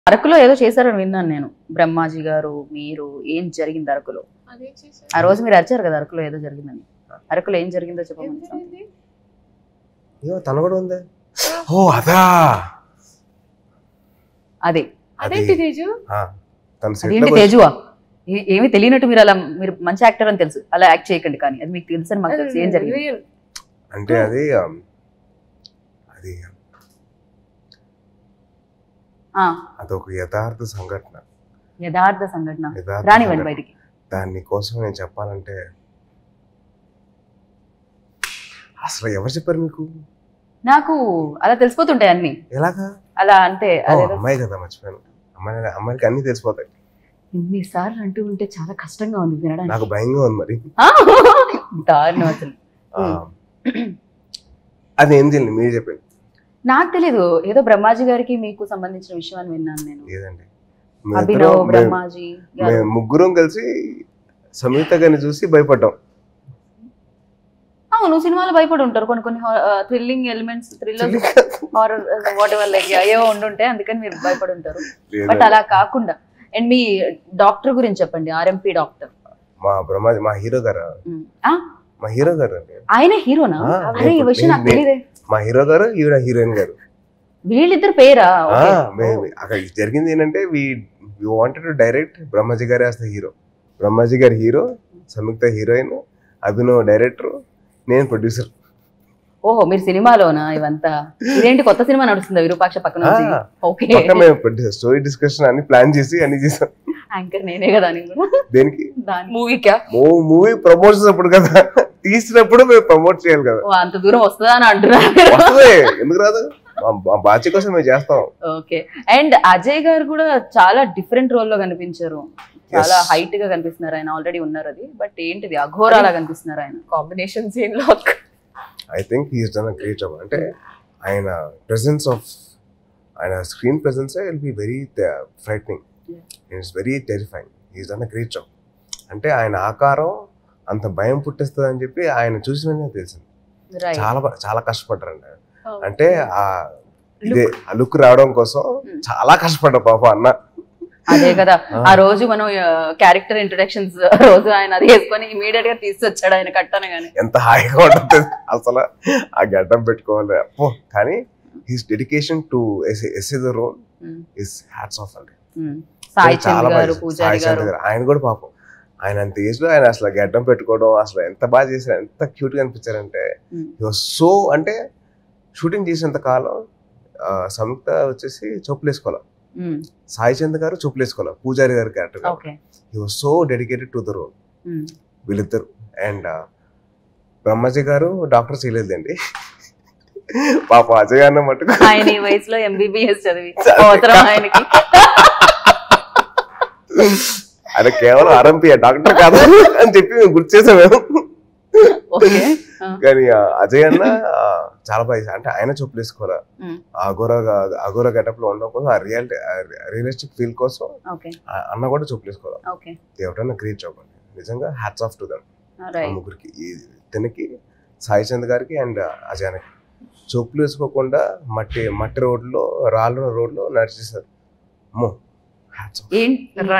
అరకులో ఏదో చేశారని విన్నాను నేను బ్రహ్మాజీ గారు మీరు ఏం జరిగింది అరకులో అదే చేశారు. ఆ రోజు మీరు అరిచారు కదా అరకులో ఏదో జరిగిందని అరకులో ఏం జరిగిందో ఏం చెప్పమని జరిగింది? ఏమో తను కూడా ఉంది ఓ అదా అదే అదేంటి తేజు ఆ, తన set అదేంటి లోకి వచ్చి- తేజువా ఏ- ఏమీ తెలియనట్టు మీరు అలా మీరు మంచి యాక్టర్ అని తెలుసు అలా యాక్ట్ చేయకండి కానీ అది మీకు తెలుసు అని మాకు తెలుసు ఏం జరిగింది Real. అంటే అది um, అది ఆ, అదొక యథార్థ సంఘటన యథార్థ సంఘటన యథార్థ రానివ్వండి సంఘటన. బయటికి దాని కోసం నేను చెప్పాలంటే అసలు ఎవరు చెప్పారు మీకు నాకు అలా తెలిసిపోతుంటాయి అన్ని ఎలాగా అలా అంటే ఓ, అదేదో అమ్మాయి కదా మర్చిపోయాను అమ్మాయి అమ్మాయికి అన్ని తెలిసిపోతాయి ఇన్నిసార్లు అంటూ ఉంటే చాలా కష్టంగా ఉంది వినడానికి నాకు భయంగా ఉంది మరి ఆ, దారుణం అసలు ఆ, అది ఏం తెలియదు మీరు చెప్పండి నాకు తెలీదు ఏదో బ్రహ్మాజీ గారికి మీకు సంబంధించిన విషయం అని విన్నాను నేను ఏదండి అభినవ్ మేమిద్దరం- మేము- బ్రహ్మాజీ గారు మేము ముగ్గురం కలిసి సంయుక్త గారిని చూసి భయపడ్డాం అవును సినిమాలో భయపడి ఉంటారు కొన్ని కొన్ని thrilling elements thriller horror whatever like ఏవో ఉండుంటాయి అందుకని మీరు భయపడి ఉంటారు బట్ లేదండి. అలా కాకుండా అండ్ మీ డాక్టర్ గురించి చెప్పండి ఆర్ఎంపీ డాక్టర్ మా బ్రహ్మాజీ మా హీరో గారు మా హీరో గారు అండి ఆయన హీరోనా ఆ, అరే ఈ నేను- విషయం నాకు నేను- తెలియదే మా హీరో గారు ఈవిడ హీరోయిన్ గారు వీళ్ళిద్దరు పేరా ఆ, Okay. మేము అక్కడ జరిగింది ఏంటంటే we wanted to direct Brahmaji గారి యాజ్ ద హీరో బ్రహ్మాజీ గారి hero Samyuktha heroine Abhinav director నేను ప్రొడ్యూసర్ ఓహో మీరు సినిమాలోనా ఇవంతా ఇదేంటి కొత్త సినిమా నడుస్తుందా విరూపాక్ష పక్కన నుంచి ఆ. ఓకే పక్క మేము ప్రొడ్యూసర్ స్టోరీ డిస్కషన్ అన్ని ప్లాన్ చేసి అన్ని చేసాం యాంకర్ నేనే కదా అని కూడా దేనికి దాని మూవీకా మూవీ ప్రమోషన్స్ అప్పుడు కదా తీసినప్పుడు మేము ప్రమోట్ చేయాలి కదా ఓ అంత దూరం వస్తుందా అని అంటున్నారు వస్తుంది ఎందుకు రాదు మా- మా బాధ్య కోసం మేము చేస్తాం ఓకే అండ్ అజయ్ గారు కూడా చాలా డిఫరెంట్ రోల్ లో కనిపించారు చాలా Yes. హైట్ గా కనిపిస్తున్నారు ఆయన ఆల్రెడీ ఉన్నారు అది బట్ ఏంటిది అఘోరాలా కనిపిస్తున్నారు ఆయన కాంబినేషన్ సీన్ లో I think he's done a great job అంటే ఆయన ప్రెసెన్స్ ఆఫ్ ఆయన screen presence will be very frightening it's very terrifying he's done a great job అంటే ఆయన ఆకారం అంత భయం పుట్టిస్తుంది అని చెప్పి ఆయన చూసిన వెంటనే తెలిసింది రైట్ చాలా బా- చాలా కష్టపడ్డారండి ఆయన. అంటే ఆ ఇదే ఆ లుక్ రావడం కోసం Hmm. చాలా కష్టపడ్డా పాప అన్న అదే కదా ఆ. ఆ రోజు మనం క్యారెక్టర్ ఇంట్రొడక్షన్స్ రోజు ఆయన అది వేసుకొని ఇమీడియట్ గా తీసుకొచ్చాడు ఆయన కట్టనగానే ఎంత హాయిగా ఉంటుంది అసలు ఆ గడ్డం పెట్టుకోవాలి అప్పో కానీ his dedication towards the role um, is hats off అండి ఉమ్. సాయి చాలా చంద్ బాగా గారు చేశారు. పూజారి సాయి చంద్ గారు గారు ఆయన కూడా పాపం ఆయన అంత ఏజ్ లో ఆయన అసలు గడ్డం పెట్టుకోవడం అసలు ఎంత బాగా చేశారు ఎంత క్యూట్ గా అనిపించారంటే ఉమ్, సో అంటే షూటింగ్ చేసినంత కాలం ఆ, సంయుక్త వచ్చేసి చెప్పులు వేసుకోవాలి ఉమ్, సాయి చంద్ గారు చెప్పులు వేసుకోవాలి పూజారి గారి character okay he was so dedicated to the role um. వీళ్ళిద్దరు అండ్ బ్రహ్మజీ గారు డాక్టర్ చేయలేదండి పాప అజయ్ అన్న మటుకు ఆయన ఈ వయసులో ఎంబీబీఎస్ చదివి అవసరం ఆయనకి ఆయన కేవలం ఆర్ఎంపీ డాక్టర్ కాదు అని చెప్పి మేము గుర్తు చేసాం మేము ఓకే ఆ, కానీ ఆ, అజయ్ అన్న ఆ, చాలా బాగా చేశారు. అంటే ఆయన చెప్పులు వేసుకోవాలా ఉమ్, అఘోర అఘోర గెటప్ లో ఉండడం కోసం ఆ రియాలిటీ రియలిస్టిక్ ఫీల్ కోసం ఓకే ఆ అన్న కూడా చెప్పులు వేసుకోవాలి ఓకే ఎవరైనా గ్రేట్ జాబ్ అండి నిజంగా హ్యాట్స్ ఆఫ్ టు దమ్ ఆ రైట్ ముగ్గురికి ఈ ఇతనికి సాయి చంద్ గారికి అండ్ అజయానికి చెప్పులు వేసుకోకుండా మట్టి మట్టి రోడ్లో రాళ్ళ రోడ్లో నడిచేశారు అమ్మో హ్యాట్స్ ఆఫ్ ఏంటి